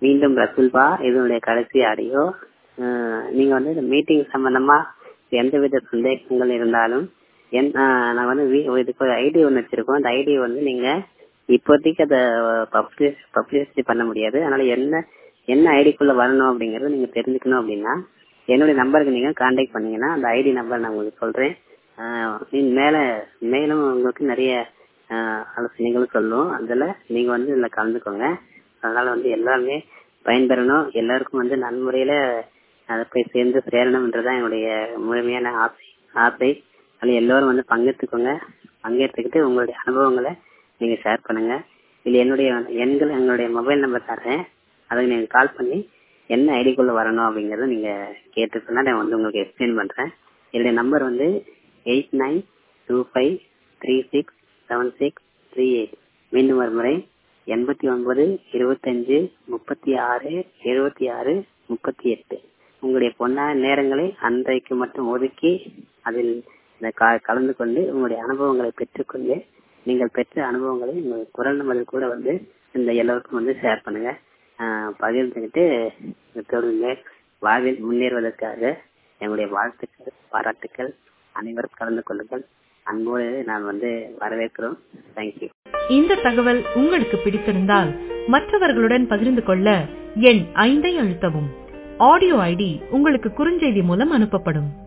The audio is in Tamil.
மீண்டும் ரசூல்பா இதனுடைய கடைசி ஆடியோ நீங்க வந்து இந்த மீட்டிங் சம்பந்தமா எந்தவித சந்தேகங்கள் இருந்தாலும் என் நான் வந்து இதுக்கு ஒரு ஐடி ஒன்று வச்சிருக்கோம் அந்த ஐடி வந்து நீங்க இப்போதைக்கு அதை பப்ளிஷ் பப்ளிசிட்டி பண்ண முடியாது அதனால என்ன என்ன ஐடிக்குள்ள வரணும் அப்படிங்கறத நீங்க தெரிஞ்சுக்கணும் அப்படின்னா என்னுடைய நம்பருக்கு நீங்க கான்டாக்ட் பண்ணீங்கன்னா அந்த ஐடி நம்பர் நான் உங்களுக்கு சொல்றேன் மேல மேலும் உங்களுக்கு நிறைய ஆலோசனைகளும் சொல்லுவோம் அதுல நீங்க வந்து இதுல கலந்துக்கோங்க அதனால வந்து எல்லாருமே பயன்பெறணும் எல்லாருக்கும் வந்து நன்முறையில அதை போய் சேர்ந்து சேரணும்ன்றதான் என்னுடைய முழுமையான ஆசை ஆசை அதில் எல்லோரும் வந்து பங்கெடுத்துக்கோங்க பங்கெடுத்துக்கிட்டு உங்களுடைய அனுபவங்களை நீங்க ஷேர் பண்ணுங்க இது என்னுடைய எண்கள் எங்களுடைய மொபைல் நம்பர் தரேன் அதுக்கு நீங்க கால் பண்ணி என்ன ஐடிக்குள்ள வரணும் அப்படிங்கறத நீங்க கேட்டு சொன்னா நான் வந்து உங்களுக்கு எக்ஸ்பிளைன் பண்றேன் என்னுடைய நம்பர் வந்து eight nine two five three six seven six three eight மீண்டும் ஒரு முறை எண்பத்தி ஒன்பது இருபத்தஞ்சு முப்பத்தி ஆறு எழுபத்தி ஆறு முப்பத்தி எட்டு உங்களுடைய பொன்னான நேரங்களை அன்றைக்கு மட்டும் ஒதுக்கி அதில் கலந்து கொண்டு உங்களுடைய அனுபவங்களை பெற்றுக்கொண்டு நீங்கள் பெற்ற அனுபவங்களை உங்கள் குரல் நம்பரில் கூட வந்து இந்த எல்லோருக்கும் வந்து ஷேர் பண்ணுங்க பகிர்ந்துக்கிட்டு தொடர்ந்து வாழ்வில் முன்னேறுவதற்காக என்னுடைய வாழ்த்துக்கள் பாராட்டுக்கள் அனைவரும் கலந்து கொள்ளுங்கள் அன்போடு நான் வந்து வரவேற்கிறோம் தேங்க்யூ இந்த தகவல் உங்களுக்கு பிடித்திருந்தால் மற்றவர்களுடன் பகிர்ந்து கொள்ள எண் ஐந்தை அழுத்தவும் ஆடியோ ஐடி உங்களுக்கு குறுஞ்செய்தி மூலம் அனுப்பப்படும்